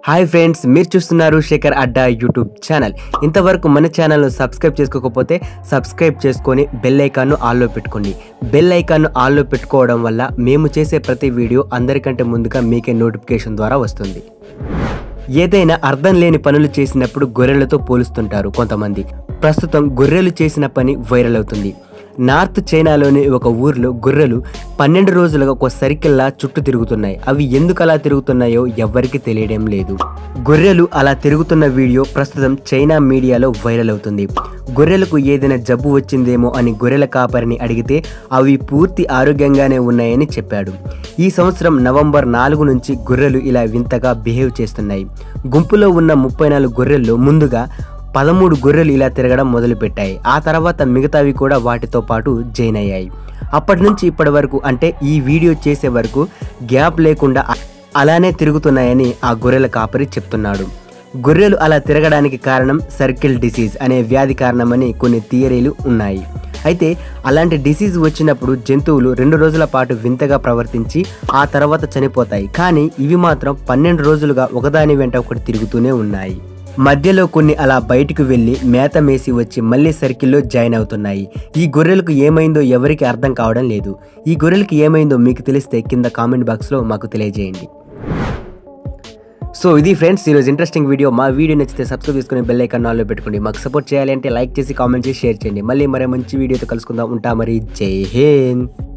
hi friends మీరు చూస్తున్నారు శేఖర్ అడ్డా YouTube channel ఇంతవరకు మన ఛానల్ను సబ్స్క్రైబ్ చేసుకోకపోతే సబ్స్క్రైబ్ చేసుకొని బెల్ ఐకాన్ను ఆన్లో పెట్టుకోండి బెల్ ఐకాన్ను ఆన్లో పెట్టుకోవడం వల్ల మేము చేసే ప్రతి వీడియో అందరికంటే ముందుగా మీకే నోటిఫికేషన్ ద్వారా వస్తుంది ఏదైనా అర్థం లేని పనులు చేసినప్పుడు గొర్రెలతో పోలుస్తుంటారు కొంతమంది ప్రస్తుతం గొర్రెలు చేసిన పని వైరల్ అవుతుంది నార్త్ చైనాలోని ఒక ఊర్లో గొర్రెలు పన్నెండు రోజులుగా ఒక సర్కిల్లా చుట్టూ తిరుగుతున్నాయి అవి ఎందుకు అలా తిరుగుతున్నాయో ఎవ్వరికీ తెలియడం లేదు గొర్రెలు అలా తిరుగుతున్న వీడియో ప్రస్తుతం చైనా మీడియాలో వైరల్ అవుతుంది గొర్రెలకు ఏదైనా జబ్బు వచ్చిందేమో అని గొర్రెల కాపరిని అడిగితే అవి పూర్తి ఆరోగ్యంగానే ఉన్నాయని చెప్పాడు ఈ సంవత్సరం నవంబర్ నాలుగు నుంచి గొర్రెలు ఇలా వింతగా బిహేవ్ చేస్తున్నాయి గుంపులో ఉన్న ముప్పై నాలుగు గొర్రెల్లో ముందుగా పదమూడు గొర్రెలు ఇలా తిరగడం మొదలుపెట్టాయి ఆ తర్వాత మిగతావి కూడా వాటితో పాటు జైన్ అయ్యాయి అప్పటి నుంచి ఇప్పటి వరకు అంటే ఈ వీడియో చేసే వరకు గ్యాప్ లేకుండా అ- అలానే తిరుగుతున్నాయని ఆ గొర్రెల కాపరి చెప్తున్నాడు గొర్రెలు అలా తిరగడానికి కారణం సర్కిల్ డిసీజ్ అనే వ్యాధి కారణమని కొన్ని థియరీలు ఉన్నాయి అయితే అలాంటి డిసీజ్ వచ్చినప్పుడు జంతువులు రెండు రోజుల పాటు వింతగా ప్రవర్తించి ఆ తర్వాత చనిపోతాయి కానీ ఇవి మాత్రం పన్నెండు రోజులుగా ఒకదాని వెంట ఒకటి తిరుగుతూనే ఉన్నాయి మధ్యలో కొన్ని అలా బయటకు వెళ్ళి మేత మేసి వచ్చి మళ్ళీ సర్కిల్లో జాయిన్ అవుతున్నాయి ఈ గొర్రెలకు ఏమైందో ఎవరికి అర్థం కావడం లేదు ఈ గొర్రెలకు ఏమైందో మీకు తెలిస్తే కింద కామెంట్ బాక్స్లో మాకు తెలియజేయండి సో ఇది ఫ్రెండ్స్ ఈరోజు ఇంట్రెస్టింగ్ వీడియో మా వీడియో నచ్చితే సబ్స్క్రైబ్ చేసుకుని బెల్ ఐకాన్ ఆన్లో పెట్టుకోండి మాకు సపోర్ట్ చేయాలి అంటే లైక్ చేసి కామెంట్ చేసి షేర్ చేయండి మళ్ళీ మరే మంచి వీడియోతో కలుసుకుందాం ఉంటా మరి జై హింద్